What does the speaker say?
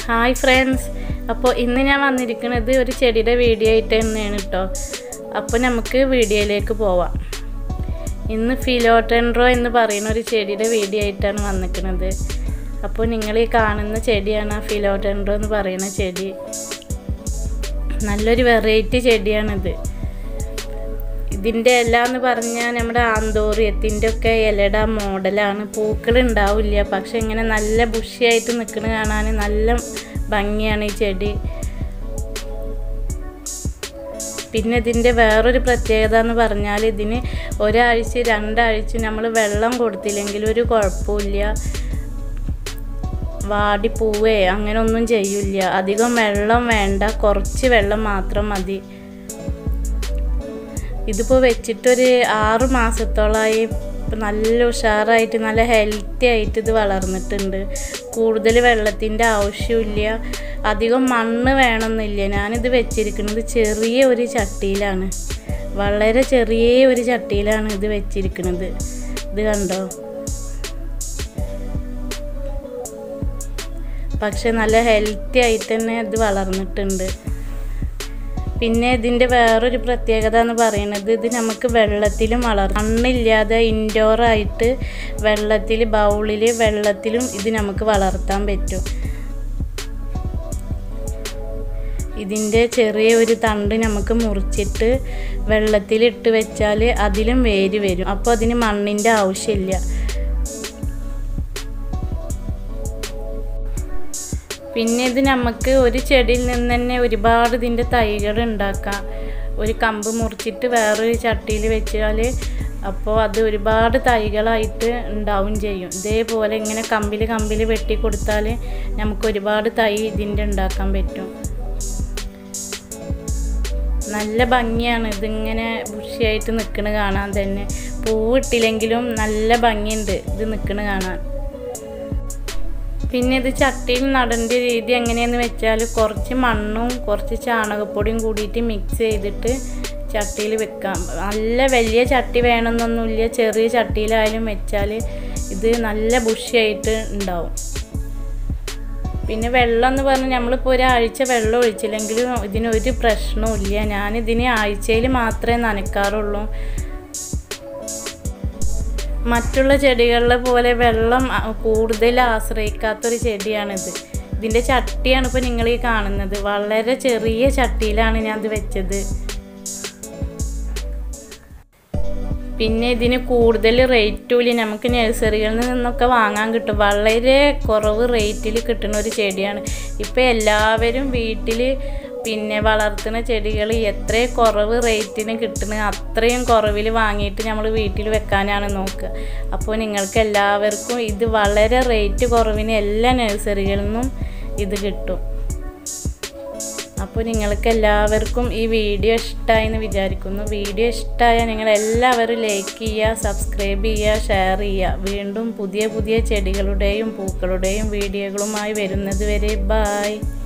hi friends അപ്പോൾ ഇന്ന് ഞാൻ വന്നിരിക്കുന്നത് ഒരു ചെടിയുടെ വീഡിയോ ആയിട്ട് തന്നെയാണ് കേട്ടോ അപ്പോൾ നമുക്ക് വീഡിയോയിലേക്ക് പോവാം ഇന്ന് ഫിലോട്ടെൻഡ്രോ എന്ന് പറയുന്ന ഒരു ചെടിയുടെ വീഡിയോ ആയിട്ടാണ് വന്നിരിക്കുന്നത് അപ്പോൾ നിങ്ങൾ ഈ കാണുന്ന ചെടിയാണ് ആ ഫിലോട്ടെൻഡ്രോ എന്ന് പറയുന്ന ചെടി നല്ലൊരു വെറൈറ്റി ചെടിയാണിത് ഇതിൻ്റെ ഇല എന്ന് പറഞ്ഞാൽ നമ്മുടെ ആന്തോറിയത്തിൻ്റെ ഒക്കെ ഇലയുടെ മോഡലാണ് പൂക്കൾ ഉണ്ടാവില്ല പക്ഷെ ഇങ്ങനെ നല്ല ബുഷിയായിട്ട് നിൽക്കുന്ന കാണാൻ നല്ല ഭംഗിയാണ് ഈ ചെടി പിന്നെ ഇതിൻ്റെ വേറൊരു പ്രത്യേകത എന്ന് പറഞ്ഞാൽ ഇതിന് ഒരാഴ്ച രണ്ടാഴ്ച നമ്മൾ വെള്ളം കൊടുത്തില്ലെങ്കിൽ ഒരു കുഴപ്പമില്ല വാടി പൂവേ അങ്ങനെ ഒന്നും ചെയ്യില്ല അധികം വെള്ളം വേണ്ട കുറച്ച് വെള്ളം മാത്രം മതി ഇതിപ്പോൾ വെച്ചിട്ടൊരു ആറ് മാസത്തോളമായി ഇപ്പം നല്ല ഉഷാറായിട്ട് നല്ല ഹെൽത്തി ആയിട്ട് ഇത് വളർന്നിട്ടുണ്ട് കൂടുതൽ വെള്ളത്തിൻ്റെ ആവശ്യമില്ല അധികം മണ്ണ് വേണമെന്നില്ല ഞാനിത് വെച്ചിരിക്കുന്നത് ചെറിയ ഒരു ചട്ടിയിലാണ് വളരെ ചെറിയ ഒരു ചട്ടിയിലാണ് ഇത് വെച്ചിരിക്കുന്നത് ഇത് കണ്ടോ പക്ഷെ നല്ല ഹെൽത്തി ആയിട്ട് തന്നെ ഇത് വളർന്നിട്ടുണ്ട് പിന്നെ ഇതിൻ്റെ വേറൊരു പ്രത്യേകത എന്ന് പറയുന്നത് ഇത് നമുക്ക് വെള്ളത്തിലും വളർ മണ്ണില്ലാതെ ഇൻഡോറായിട്ട് വെള്ളത്തിൽ ബൗളിൽ വെള്ളത്തിലും ഇത് നമുക്ക് വളർത്താൻ പറ്റും ഇതിൻ്റെ ചെറിയ ഒരു തണ്ട് നമുക്ക് മുറിച്ചിട്ട് വെള്ളത്തിലിട്ട് വെച്ചാൽ അതിലും വേര് വരും അപ്പോൾ അതിന് മണ്ണിൻ്റെ ആവശ്യമില്ല പിന്നെ ഇത് നമുക്ക് ഒരു ചെടിയിൽ നിന്ന് തന്നെ ഒരുപാട് ഇതിൻ്റെ തൈകൾ ഉണ്ടാക്കാം ഒരു കമ്പ് മുറിച്ചിട്ട് വേറൊരു ചട്ടിയിൽ വെച്ചാൽ അപ്പോൾ അത് ഒരുപാട് തൈകളായിട്ട് ഉണ്ടാവും ചെയ്യും ഇതേപോലെ ഇങ്ങനെ കമ്പിൽ കമ്പിൽ വെട്ടി കൊടുത്താൽ നമുക്ക് ഒരുപാട് തൈ ഇതിൻ്റെ ഉണ്ടാക്കാൻ പറ്റും നല്ല ഭംഗിയാണ് ഇതിങ്ങനെ ബുഷിയായിട്ട് നിൽക്കണ കാണാൻ തന്നെ പൂവിട്ടില്ലെങ്കിലും നല്ല ഭംഗിയുണ്ട് ഇത് നിൽക്കണ കാണാൻ പിന്നെ ഇത് ചട്ടിയിൽ നടേണ്ട രീതി എങ്ങനെയെന്ന് വെച്ചാൽ കുറച്ച് മണ്ണും കുറച്ച് ചാണകപ്പൊടിയും കൂടിയിട്ട് മിക്സ് ചെയ്തിട്ട് ചട്ടിയിൽ വെക്കാം നല്ല വലിയ ചട്ടി വേണമെന്നൊന്നുമില്ല ചെറിയ ചട്ടിയിലായാലും വെച്ചാൽ ഇത് നല്ല ബുഷിയായിട്ട് ഉണ്ടാവും പിന്നെ വെള്ളം എന്ന് പറഞ്ഞാൽ നമ്മളിപ്പോൾ ഒരാഴ്ച വെള്ളം ഒഴിച്ചില്ലെങ്കിലും ഇതിനൊരു പ്രശ്നവും ഞാനിതിന് ആഴ്ചയിൽ മാത്രമേ നനയ്ക്കാറുള്ളൂ മറ്റുള്ള ചെടികളിലെ പോലെ വെള്ളം കൂടുതൽ ആശ്രയിക്കാത്തൊരു ചെടിയാണിത് ഇതിൻ്റെ ചട്ടിയാണ് ഇപ്പോൾ നിങ്ങൾ ഈ കാണുന്നത് വളരെ ചെറിയ ചട്ടിയിലാണ് ഞാൻ ഇത് വെച്ചത് പിന്നെ ഇതിന് കൂടുതൽ റേറ്റുമില്ല നമുക്ക് നഴ്സറികളിൽ നിന്നൊക്കെ വാങ്ങാൻ കിട്ടും വളരെ കുറവ് റേറ്റിൽ കിട്ടുന്ന ഒരു ചെടിയാണ് ഇപ്പോൾ എല്ലാവരും വീട്ടിൽ പിന്നെ വളർത്തുന്ന ചെടികൾ എത്ര കുറവ് റേറ്റിന് കിട്ടുന്നത് അത്രയും കുറവിൽ വാങ്ങിയിട്ട് നമ്മൾ വീട്ടിൽ വെക്കാനാണ് നോക്കുക അപ്പോൾ നിങ്ങൾക്ക് എല്ലാവർക്കും ഇത് വളരെ റേറ്റ് കുറവിന് എല്ലാ നഴ്സറികളിൽ നിന്നും ഇത് കിട്ടും അപ്പോൾ നിങ്ങൾക്ക് എല്ലാവർക്കും ഈ വീഡിയോ ഇഷ്ടമായി എന്ന് വിചാരിക്കുന്നു വീഡിയോ ഇഷ്ടമായാൽ നിങ്ങൾ എല്ലാവരും ലൈക്ക് ചെയ്യുക സബ്സ്ക്രൈബ് ചെയ്യുക ഷെയർ ചെയ്യുക വീണ്ടും പുതിയ പുതിയ ചെടികളുടെയും പൂക്കളുടെയും വീഡിയോകളുമായി വരുന്നത് വരെ ബായ്